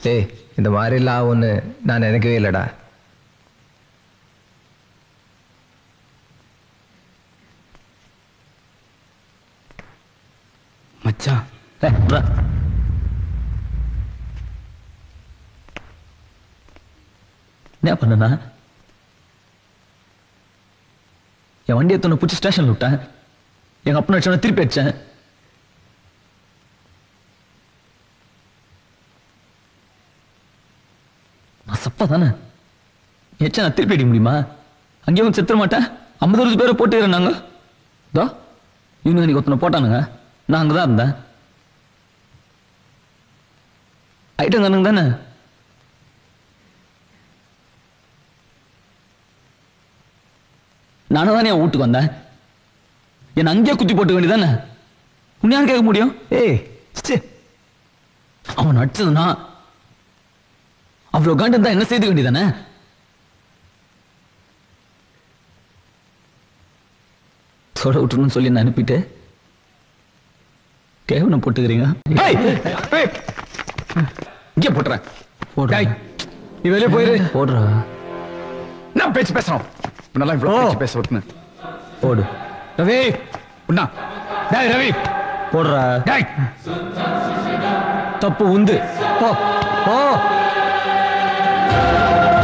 டேய் இந்த மாதிரிலாம் ஆகும்னு நான் நினைக்கவே இல்லைடா மச்சான் ஏய், விட்றா. என்ன பண்ணனா என் வண்டி எத்தனை பிடிச்சி ஸ்டேஷன்ல விட்டேன் எங்க அப்பனை அடிச்சவன திருப்பி அடிச்சேன் நான் சப்பா தானே எச்சா நான் திருப்பி அடிக்க முடியுமா அங்கேயும் வந்து செத்துற மாட்டேன் ஐம்பது அறுபது பேரை போட்டுக்கிறேன் நாங்க தோ இவனுங்க நீ ஒருத்தனை போட்டானுங்க நான் அங்கே தான் இருந்தேன் ஐட்டம் தானுங்க தானே நானும் தானே என் வீட்டுக்கு வந்தேன் என்னை அங்கேயே குத்தி போட்டு வேண்டியதானே உன்னையான் கேட்க முடியும் ஏய் ச்சே. அவன் அடிச்சதுன்னா அவ்வளவு காண்டு இருந்தா என்ன செய்து வேண்டியதானே தொட விட்டுருன்னு சொல்லி நான் அனுப்பிட்டு கேவனம் போட்டுக்கிறீங்க ஏய், ஏய், இங்கே போட்டுறேன் போடுறேன். டேய், நீ வெளியே போயிரு போடுறா நான் பேச்சு பேசுறோம் நல்லா இவ்வளவு ஓ. பேச்சு பேச விட்டுனேன் போடு ரவி உண்ணா டேய் ரவி போடுறா டேய் தப்பு உந்து போ போ